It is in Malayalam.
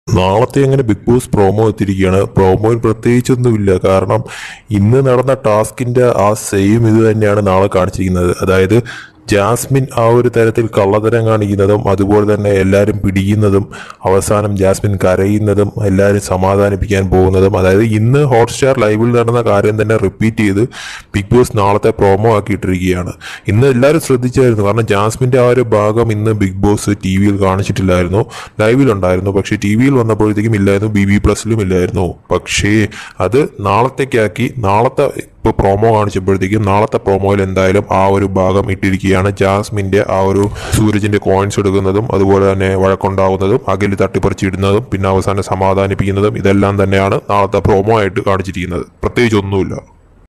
നാളത്തെ അങ്ങനെ ബിഗ് ബോസ് പ്രോമോ എത്തിയിരിക്കുകയാണ് പ്രോമോയിൽ പ്രത്യേകിച്ചൊന്നുമില്ല കാരണം ഇന്ന് നടന്ന ടാസ്കിന്റെ ആ സെയിം ഇത് തന്നെയാണ് നാളെ കാണിച്ചിരിക്കുന്നത് അതായത് ജാസ്മിൻ ആ ഒരു തരത്തിൽ കള്ളത്തരം കാണിക്കുന്നതും അതുപോലെ തന്നെ എല്ലാവരും പിടിക്കുന്നതും അവസാനം ജാസ്മിൻ കരയുന്നതും എല്ലാവരും സമാധാനിപ്പിക്കാൻ പോകുന്നതും അതായത് ഇന്ന് ഹോട്ട്സ്റ്റാർ ലൈവിൽ നടന്ന കാര്യം തന്നെ റിപ്പീറ്റ് ചെയ്ത് ബിഗ് ബോസ് നാളത്തെ പ്രോമോ ആക്കിയിട്ടിരിക്കുകയാണ് ഇന്ന് എല്ലാവരും ശ്രദ്ധിച്ചായിരുന്നു കാരണം ജാസ്മിൻ്റെ ആ ഒരു ഭാഗം ഇന്ന് ബിഗ് ബോസ് ടി വിയിൽ കാണിച്ചിട്ടില്ലായിരുന്നു ലൈവിലുണ്ടായിരുന്നു പക്ഷേ ടി വിയിൽ വന്നപ്പോഴത്തേക്കും ഇല്ലായിരുന്നു ബി ബി പ്ലസിലും ഇല്ലായിരുന്നു പക്ഷേ അത് നാളത്തേക്കാക്കി നാളത്തെ ഇപ്പോൾ പ്രോമോ കാണിച്ചപ്പോഴത്തേക്കും നാളത്തെ പ്രോമോയിൽ എന്തായാലും ആ ഒരു ഭാഗം ഇട്ടിരിക്കുകയാണ് ജാസ്മിൻ്റെ ആ ഒരു സൂരജിൻ്റെ കോയിൻസ് എടുക്കുന്നതും അതുപോലെ തന്നെ വഴക്കുണ്ടാവുന്നതും അകല് തട്ടിപ്പറിച്ചിടുന്നതും പിന്നെ അവസാനം സമാധാനിപ്പിക്കുന്നതും ഇതെല്ലാം തന്നെയാണ് നാളത്തെ പ്രോമോ ആയിട്ട് കാണിച്ചിരിക്കുന്നത് പ്രത്യേകിച്ച് ഒന്നുമില്ല